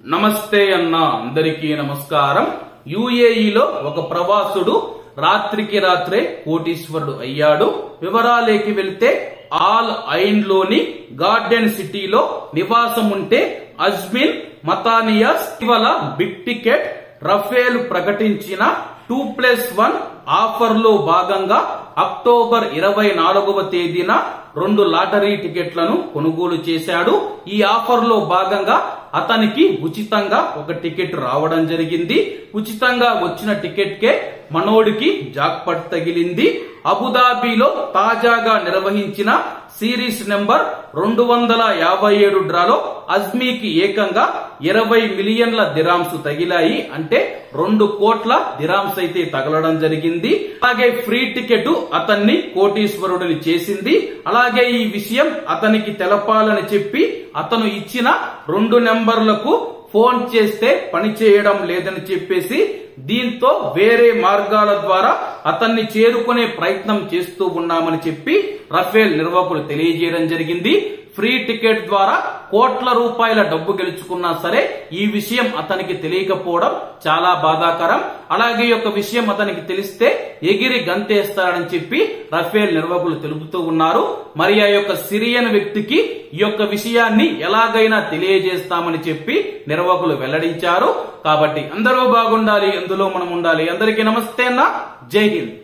నమస్తే అన్న అందరికీ నమస్కారం యుఏఈలో ఒక ప్రవాసుడు రాత్రికి రాత్రే కోటీశ్వరుడు అయ్యాడు వివరాలేకి వెళ్తే ఆల్ ఐన్ లోని గార్డెన్ సిటీలో నివాసం ఉంటే అజ్మిన్ మతానియాస్ ఇవాళ బిగ్ టికెట్ రఫేల్ ప్రకటించిన టూ ప్లస్ వన్ ఆఫర్ లో భాగంగా అక్టోబర్ ఇరవై నాలుగవ తేదీన రెండు లాటరీ టికెట్లను కొనుగోలు చేశాడు ఈ ఆఫర్ లో భాగంగా అతనికి ఉచితంగా ఒక టికెట్ రావడం జరిగింది ఉచితంగా వచ్చిన టికెట్ కే మనోడికి జాక్పట్ తగిలింది అబుదాబిలో తాజాగా నిర్వహించిన సిరీస్ నెంబర్ రెండు వందల యాభై ఏడు డ్రాలో అజ్మీకి ఏకంగా ఇరవై మిలియన్ల దిరామ్స్ తగిలాయి అంటే రెండు కోట్ల దిరామ్స్ అయితే తగలడం జరిగింది అలాగే ఫ్రీ టికెట్ అతన్ని కోటీశ్వరుడిని చేసింది అలాగే ఈ విషయం అతనికి తెలపాలని చెప్పి అతను ఇచ్చిన రెండు నెంబర్లకు ఫోన్ చేస్తే పని చేయడం లేదని చెప్పేసి దీంతో వేరే మార్గాల ద్వారా అతన్ని చేరుకునే ప్రయత్నం చేస్తూ ఉన్నామని చెప్పి రఫేల్ నిర్వాహకులు తెలియజేయడం జరిగింది ఫ్రీ టికెట్ ద్వారా కోట్ల రూపాయల డబ్బు గెలుచుకున్నా సరే ఈ విషయం అతనికి తెలియకపోవడం చాలా బాధాకరం అలాగే ఈ యొక్క విషయం అతనికి తెలిస్తే ఎగిరి గంతేస్తారని చెప్పి రఫేల్ నిర్వాహకులు తెలుపుతూ ఉన్నారు మరి ఆ యొక్క సిరియన్ వ్యక్తికి ఈ యొక్క విషయాన్ని ఎలాగైనా తెలియజేస్తామని చెప్పి నిర్వాహకులు వెల్లడించారు కాబట్టి అందరూ బాగుండాలి ఎందులో మనం ఉండాలి అందరికీ నమస్తే అన్న జై హింద్